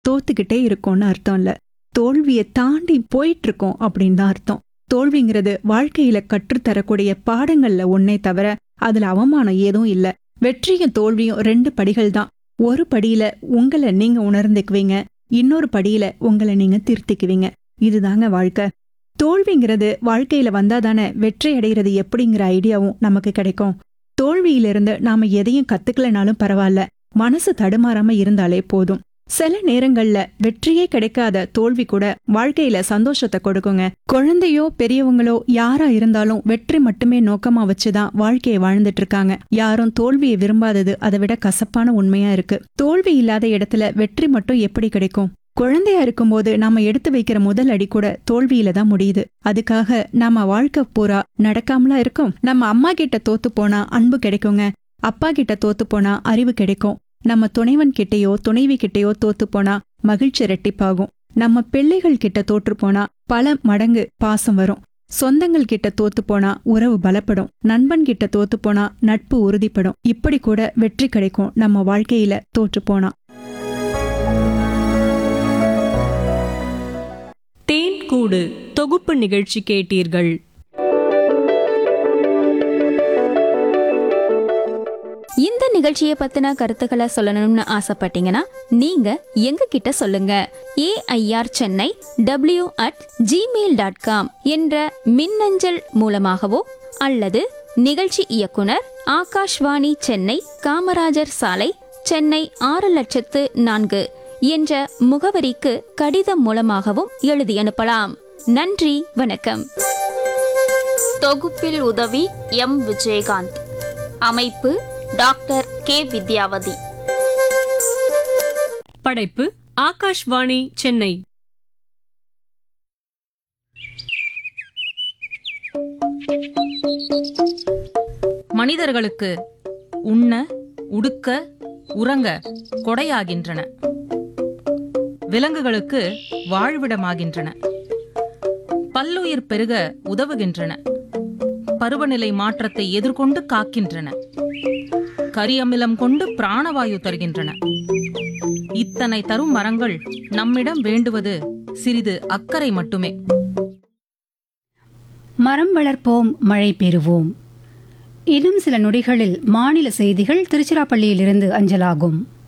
தோத்துக்கிட்டே இருக்கோம்னு அர்த்தம் இல்ல தோல்வியை தாண்டி போயிட்டு இருக்கோம் அப்படின்னு தான் அர்த்தம் தோல்விங்கிறது வாழ்க்கையில கற்றுத்தரக்கூடிய பாடங்கள்ல ஒன்னே தவிர அதுல அவமானம் ஏதும் இல்ல வெற்றியும் தோல்வியும் ரெண்டு படிகள் தான் ஒரு படியில உங்களை நீங்க உணர்ந்துக்குவீங்க இன்னொரு படியில உங்களை நீங்க திருத்திக்குவீங்க இதுதாங்க வாழ்க்கை தோல்விங்கிறது வாழ்க்கையில வந்தாதானே வெற்றி அடைகிறது எப்படிங்கிற ஐடியாவும் நமக்கு கிடைக்கும் தோல்வியிலிருந்து நாம எதையும் கத்துக்கலனாலும் பரவாயில்ல மனசு தடுமாறாம இருந்தாலே போதும் சில நேரங்கள்ல வெற்றியே கிடைக்காத தோல்வி கூட வாழ்க்கையில சந்தோஷத்தை கொடுக்குங்க குழந்தையோ பெரியவங்களோ யாரா இருந்தாலும் வெற்றி மட்டுமே நோக்கமா வச்சுதான் வாழ்க்கையை வாழ்ந்துட்டு இருக்காங்க யாரும் தோல்வியை விரும்பாதது அதை விட கசப்பான உண்மையா இருக்கு தோல்வி இல்லாத இடத்துல வெற்றி மட்டும் எப்படி கிடைக்கும் குழந்தையா இருக்கும்போது நாம எடுத்து வைக்கிற முதல் அடி கூட தோல்வியில தான் முடியுது அதுக்காக நாம வாழ்க்கை பூரா நடக்காமலா இருக்கும் நம்ம அம்மா கிட்ட தோத்து போனா அன்பு கிடைக்குங்க அப்பா கிட்ட தோத்து போனா அறிவு கிடைக்கும் நம்ம துணைவன் கிட்டயோ துணைவி கிட்டயோ தோத்து போனா மகிழ்ச்சி ரெட்டிப்பாகும் நம்ம பிள்ளைகள் கிட்ட தோற்று போனா பல மடங்கு பாசம் வரும் சொந்தங்கள் கிட்ட தோத்து போனா உறவு பலப்படும் நண்பன் கிட்ட தோத்து போனா நட்பு உறுதிப்படும் இப்படி கூட வெற்றி கிடைக்கும் நம்ம வாழ்க்கையில தோற்று போனா தேன் கூடு தொகுப்பு நிகழ்ச்சி கேட்டீர்கள் இந்த நிகழ்ச்சியை பத்தின கருத்துக்களை சொல்லணும்னு ஆசைப்பட்டீங்கன்னா நீங்க எங்க கிட்ட சொல்லுங்க AIR Chennai W at Gmail dot com என்ற மின்னஞ்சல் மூலமாகவோ அல்லது நிகழ்ச்சி இயக்குனர் ஆகாஷ்வாணி சென்னை காமராஜர் சாலை சென்னை ஆறு லட்சத்து நான்கு என்ற முகவரிக்கு கடிதம் மூலமாகவும் எழுதி அனுப்பலாம் நன்றி வணக்கம் தொகுப்பில் உதவி எம் விஜயகாந்த் அமைப்பு டாக்டர் கே வித்யாவதி படைப்பு ஆகாஷ்வாணி சென்னை மனிதர்களுக்கு உண்ண உடுக்க உறங்க கொடையாகின்றன விலங்குகளுக்கு வாழ்விடமாகின்றன பல்லுயிர் பெருக உதவுகின்றன பருவநிலை மாற்றத்தை எதிர்கொண்டு காக்கின்றன கரியமிலம் கொண்டு பிராணவாயு தருகின்றன இத்தனை தரும் மரங்கள் நம்மிடம் வேண்டுவது சிறிது அக்கறை மட்டுமே மரம் வளர்ப்போம் மழை பெறுவோம் இன்னும் சில நொடிகளில் மாநில செய்திகள் திருச்சிராப்பள்ளியிலிருந்து அஞ்சலாகும்